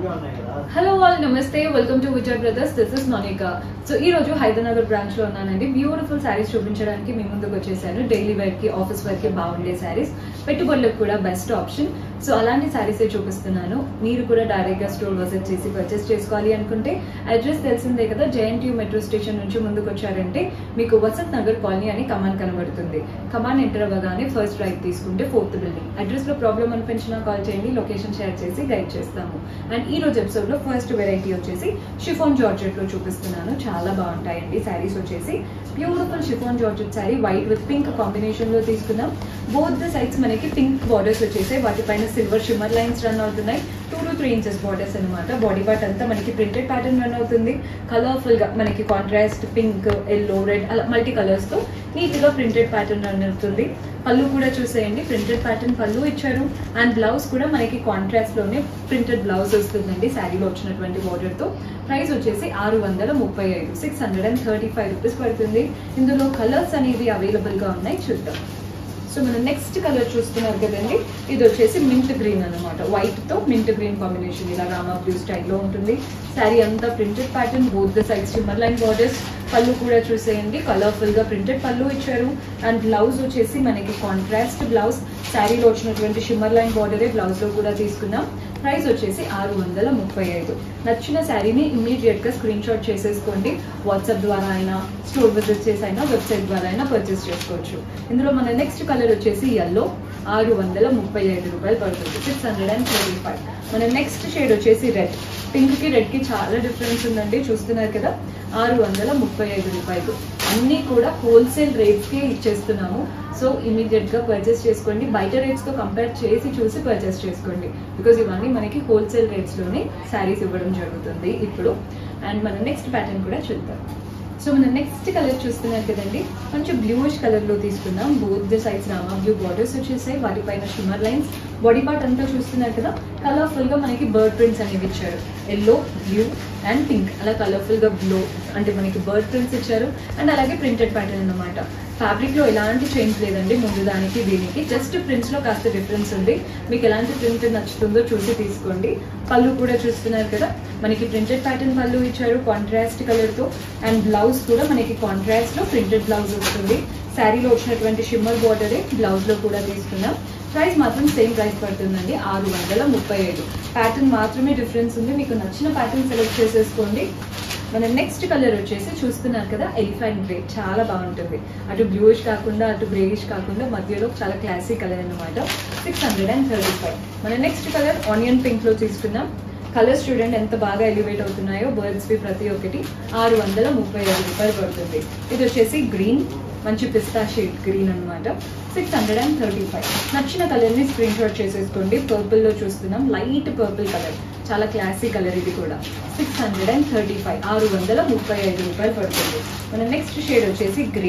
గా ఉన్నాయి కదా హలో ఆల్ నమస్తే welcome to Vijay brothers this is Monica so ఈ రోజు హైదరాబాద్ బ్రాంచ్ లో ఉన్నానండి బ్యూటిఫుల్ శారీస్ చూపించడానికి మీ ముందుకు వచ్చేసాను డైలీ వేర్ కి ఆఫీస్ వేర్ కి బాగుండే శారీస్ పెట్టుబడులకు కూడా బెస్ట్ ఆప్షన్ సో అలాంటి శారీస్ చూపిస్తున్నాను మీరు కూడా డైరెక్ట్ గా స్టోర్ విజిట్ చేసి పర్చేస్ చేసుకోవాలి అనుకుంటే అడ్రస్ తెలిసిందే కదా జేఎన్టీయూ మెట్రో స్టేషన్ నుంచి ముందుకు వచ్చారంటే మీకు వసత్ నగర్ కాలనీ అని కమాన్ కనబడుతుంది కమాన్ ఎంటర్ అవ్వగానే ఫస్ట్ రైట్ తీసుకుంటే ఫోర్త్ బిల్డింగ్ అడ్రస్ లో ప్రాబ్లం అనిపించినా కాల్ చేయండి లొకేషన్ షేర్ చేసి గైడ్ చేస్తాము అండ్ ఈ రోజు ఎపిసోడ్ లో ఫస్ట్ వెరైటీ వచ్చేసి షిఫాన్ జార్జెట్ లో చూపిస్తున్నాను చాలా బాగుంటాయండి శారీస్ వచ్చేసి beautiful chiffon georgette sari white with pink combination లో తీసుకున్నాం బోత్ ద సైడ్స్ మనకి పింక్ బార్డర్స్ వచ్చేసాయి వాటిపైన సిల్వర్ షిమ్మర్ లైన్స్ రన్ అవుతున్నాయి two to three inches borders అనమాట బాడీ పార్ట్ అంతా మనకి ప్రింటెడ్ ప్యాటర్న్ రన్ అవుతుంది కలర్ఫుల్ గా మనకి కాంట్రాస్ట్ పింక్ ఎల్లో రెడ్ అలా మల్టీ కలర్స్ తో నీట్ గా ప్రింటెడ్ ప్యాటర్న్ రన్ అవుతుంది పళ్ళు కూడా చూసేయండి ప్రింటెడ్ ప్యాటర్న్ పళ్ళు ఇచ్చారు అండ్ బ్లౌజ్ కూడా మనకి కాంట్రాస్ట్ లోనే ప్రింటెడ్ బ్లౌజ్ వస్తుందండి శారీలో వచ్చినటువంటి బార్డర్ తో ప్రైస్ వచ్చేసి ఆరు వందల ముప్పై ఐదు six hundred and thirty five rupees పడుతుంది ఇందులో కలర్స్ అనేవి అవైలబుల్ గా ఉన్నాయి చూద్దాం సో మనం నెక్స్ట్ కలర్ చూస్తున్నారు కదండి ఇది వచ్చేసి మింట్ గ్రీన్ అనమాట వైట్ తో మింట్ గ్రీన్ కాంబినేషన్ ఇలా రామా బ్లూ స్టైల్లో ఉంటుంది శారీ అంతా printed pattern both the sides shimmer line borders పళ్ళు కూడా చూసేయండి కలర్ఫుల్ గా ప్రింటెడ్ పళ్ళు ఇచ్చారు అండ్ బ్లౌజ్ వచ్చేసి మనకి కాంట్రాస్ట్ బ్లౌజ్ శారీలో వచ్చినటువంటి షిమ్మర్ లైన్ బార్డరే బ్లౌజ్ లో కూడా తీసుకున్నాం ప్రైస్ వచ్చేసి ఆరు వందల ముప్పై ఐదు నచ్చిన శారీని ఇమ్మీడియట్ గా స్క్రీన్ షాట్ చేసేసుకోండి వాట్సాప్ ద్వారా అయినా స్టోర్ విజిట్ చేసి అయినా వెబ్సైట్ ద్వారా అయినా పర్చేస్ చేసుకోవచ్చు ఇందులో మన నెక్స్ట్ కలర్ వచ్చేసి ఎల్లో ఆరు వందల ముప్పై ఐదు రూపాయలు పడుతుంది six hundred and thirty five మన నెక్స్ట్ షేడ్ వచ్చేసి రెడ్ పింక్ కి రెడ్ కి చాలా డిఫరెన్స్ ఉందండి చూస్తున్నారు కదా ఆరు వందల ముప్పై ఐదు రూపాయలు అన్నీ కూడా హోల్సేల్ రేట్స్ కే ఇచ్చేస్తున్నాము సో ఇమీడియట్ గా పర్చేస్ చేసుకోండి బయట రేట్స్ తో కంపేర్ చేసి చూసి పర్చేస్ చేసుకోండి బికాజ్ ఇవన్నీ మనకి హోల్సేల్ రేట్స్ లోనే శారీస్ ఇవ్వడం జరుగుతుంది ఇప్పుడు అండ్ మన నెక్స్ట్ ప్యాటర్న్ కూడా చూద్దాం సో మన నెక్స్ట్ కలర్ చూస్తున్నారు కదండి కొంచెం బ్లూయిష్ కలర్ లో తీసుకున్నాం both the sides Rama blue borders వచ్చేసాయి వాటిపైన షిమ్మర్ లైన్స్ బాడీ పార్ట్ అంతా చూస్తున్నారు కదా కలర్ఫుల్ గా మనకి బర్డ్ ప్రింట్స్ అనేవి ఇచ్చారు ఎల్లో బ్లూ అండ్ పింక్ అలా కలర్ఫుల్ గా బ్లూ అంటే మనకి బర్డ్ ప్రింట్స్ ఇచ్చారు అండ్ అలాగే ప్రింటెడ్ ప్యాటర్న్ అన్నమాట ఫ్యాబ్రిక్ లో ఎలాంటి చేంజ్ లేదండి ముందు దానికి దీనికి జస్ట్ ప్రింట్స్ లో కాస్త డిఫరెన్స్ ఉంది మీకు ఎలాంటి ప్రింట్ నచ్చుతుందో చూసి తీసుకోండి పళ్ళు కూడా చూస్తున్నారు కదా మనకి ప్రింటెడ్ ప్యాటర్న్ పళ్ళు ఇచ్చారు కాంట్రాస్ట్ కలర్ తో అండ్ బ్లౌజ్ కూడా మనకి కాంట్రాస్ట్ లో ప్రింటెడ్ బ్లౌజ్ వస్తుంది శారీలో వచ్చినటువంటి షిమ్మర్ బార్డరే బ్లౌజ్ లో కూడా తీసుకున్నాం ప్రైస్ మాత్రం సేమ్ ప్రైస్ పడుతుందండి ఆరు వందల ముప్పై ఐదు ప్యాటర్న్ మాత్రమే డిఫరెన్స్ ఉంది మీకు నచ్చిన ప్యాటర్న్ సెలెక్ట్ చేసేసుకోండి మన నెక్స్ట్ కలర్ వచ్చేసి చూస్తున్నారు కదా ఎలిఫెంట్ గ్రే చాలా బాగుంటుంది అటు బ్లూయిష్ కాకుండా అటు గ్రేయిష్ కాకుండా మధ్యలో చాలా క్లాసీ కలర్ అనమాట six hundred and thirty five మన నెక్స్ట్ కలర్ ఆనియన్ పింక్ లో తీసుకున్నాం కలర్స్ చూడండి ఎంత బాగా ఎలివేట్ అవుతున్నాయో బర్డ్స్ వి ప్రతి ఒక్కటి ఆరు వందల ముప్పై ఐదు రూపాయలు పడుతుంది ఇది వచ్చేసి గ్రీన్ మంచి పిస్తా షేడ్ గ్రీన్ అనమాట six hundred and thirty five నచ్చిన కలర్ని స్క్రీన్ షాట్ చేసేసుకోండి పర్పుల్లో చూస్తున్నాం లైట్ పర్పుల్ కలర్ చాలా క్లాసీ కలర్ ఇది కూడా six hundred and thirty five ఆరు వందల ముప్పై ఐదు రూపాయలు పడుతుంది మన నెక్స్ట్ షేడ్ వచ్చేసి గ్రే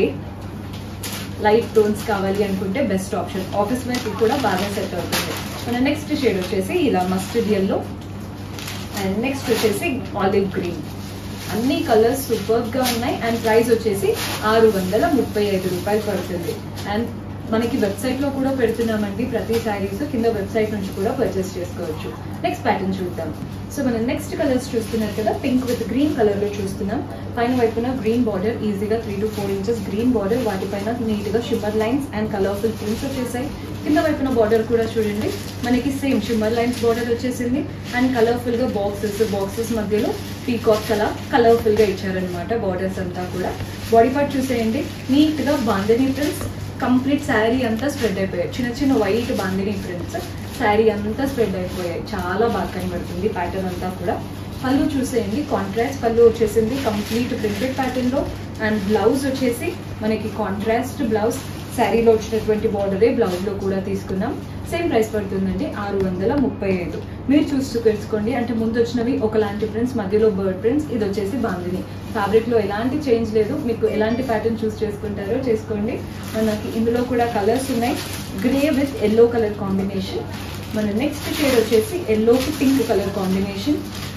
లైట్ టోన్స్ కావాలి అనుకుంటే బెస్ట్ ఆప్షన్ ఆఫీస్ వేర్కి కూడా బాగా సెట్ అవుతుంది మన నెక్స్ట్ షేడ్ వచ్చేసి ఇలా మస్టర్డ్ ఎల్లో అండ్ నెక్స్ట్ వచ్చేసి ఆలివ్ గ్రీన్ అన్ని కలర్స్ సూపర్ గా ఉన్నాయి అండ్ ప్రైస్ వచ్చేసి ఆరు వందల ముప్పై ఐదు రూపాయలు పడుతుంది అండ్ మనకి వెబ్సైట్ లో కూడా పెడుతున్నామండి ప్రతి శారీస్ కింద వెబ్సైట్ నుంచి కూడా పర్చేస్ చేసుకోవచ్చు నెక్స్ట్ ప్యాటర్న్ చూద్దాం సో మనం నెక్స్ట్ కలర్స్ చూస్తున్నారు కదా పింక్ విత్ గ్రీన్ కలర్ లో చూస్తున్నాం పైన వైపున గ్రీన్ బార్డర్ ఈజీగా three to four inches green border వాటిపైన నీట్ గా shimmer lines and colourful prints వచ్చేసాయి కింద వైపున బార్డర్ కూడా చూడండి మనకి సేమ్ షిమ్మర్ లైన్స్ బార్డర్ వచ్చేసింది అండ్ కలర్ఫుల్ గా బాక్సెస్ బాక్సెస్ మధ్యలో పీకాక్స్ అలా కలర్ఫుల్ గా ఇచ్చారనమాట బార్డర్స్ అంతా కూడా బాడీ పార్ట్ చూసేయండి నీట్ గా బాందని ప్రింట్స్ కంప్లీట్ శారీ అంతా స్ప్రెడ్ అయిపోయాయి చిన్న చిన్న వైట్ బాందిని ప్రింట్స్ శారీ అంతా స్ప్రెడ్ అయిపోయాయి చాలా బాగా కనబడుతుంది ప్యాటర్న్ అంతా కూడా పళ్ళు చూసేయండి కాంట్రాస్ట్ పళ్ళు వచ్చేసింది కంప్లీట్ ప్రింటెడ్ ప్యాటర్న్ లో అండ్ బ్లౌజ్ వచ్చేసి మనకి కాంట్రాస్ట్ బ్లౌజ్ శారీలో వచ్చినటువంటి బార్డరే బ్లౌజ్ లో కూడా తీసుకున్నాం సేమ్ ప్రైస్ పడుతుందండి ఆరు వందల ముప్పై ఐదు మీరు చూస్తూ తెలుసుకోండి అంటే ముందు వచ్చినవి ఒకలాంటి ప్రింట్స్ మధ్యలో బర్డ్ ప్రింట్స్ ఇది వచ్చేసి బాందిని ఫ్యాబ్రిక్ లో ఎలాంటి చేంజ్ లేదు మీకు ఎలాంటి ప్యాటర్న్ చూస్ చేసుకుంటారో చేసుకోండి మనకి ఇందులో కూడా కలర్స్ ఉన్నాయి grey with yellow colour combination మన నెక్స్ట్ షేడ్ వచ్చేసి ఎల్లోకి పింక్ కలర్ కాంబినేషన్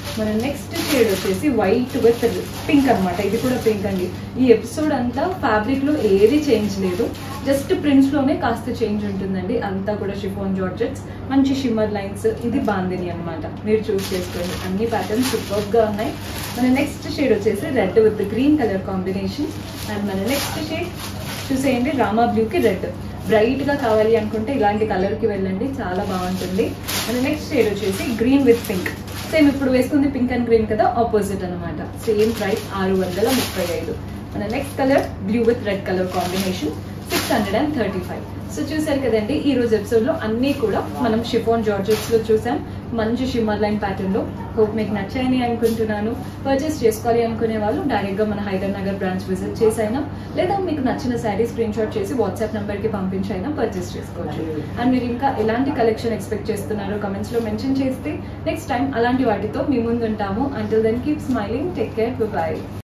మన నెక్స్ట్ షేడ్ వచ్చేసి వైట్ విత్ పింక్ అన్నమాట ఇది కూడా పింక్ అండి ఈ ఎపిసోడ్ అంతా ఫ్యాబ్రిక్ లో ఏది చేంజ్ లేదు జస్ట్ ప్రింట్స్ లోనే కాస్త చేంజ్ ఉంటుందండి అంతా కూడా షిఫోన్ జార్జెట్స్ మంచి షిమ్మర్ లైన్స్ ఇది బాందిని అన్నమాట మీరు చూస్ చేసుకోండి అన్ని ప్యాటర్న్స్ సూపర్ గా ఉన్నాయి మన నెక్స్ట్ షేడ్ వచ్చేసి red with green colour combination and మన నెక్స్ట్ షేడ్ చూసేయండి రామా బ్లూకి రెడ్ బ్రైట్ గా కావాలి అనుకుంటే ఇలాంటి కలర్ కి వెళ్ళండి చాలా బాగుంటుంది మన నెక్స్ట్ షేడ్ వచ్చేసి గ్రీన్ విత్ పింక్ సేమ్ ఇప్పుడు వేసుకుంది పింక్ అండ్ గ్రీన్ కదా ఆపోజిట్ అన్నమాట సేమ్ ప్రైస్ ఆరు వందల ముప్పై ఐదు మన next colour blue with red colour combination six hundred and thirty five so చూసారు కదండి ఈ రోజు ఎపిసోడ్ లో అన్ని కూడా మనం షిఫోన్ జార్జెట్స్ లో చూసాం మంచి షిమ్మర్ లైన్ ప్యాటర్న్ లో హోప్ మీకు నచ్చాయని అనుకుంటున్నాను పర్చేస్ చేసుకోవాలి అనుకునే వాళ్ళు డైరెక్ట్ గా మన హైదర్ నగర్ బ్రాంచ్ విజిట్ చేసైనా లేదా మీకు నచ్చిన శారీ స్క్రీన్ షాట్ చేసి వాట్సాప్ నెంబర్ కి పంపించి అయినా పర్చేస్ చేసుకోవచ్చు అండ్ మీరు ఇంకా ఎలాంటి కలెక్షన్ ఎక్స్పెక్ట్ చేస్తున్నారో కమెంట్స్ లో మెన్షన్ చేస్తే నెక్స్ట్ టైం అలాంటి వాటితో మీ ముందు ఉంటాము until then keep smiling take care by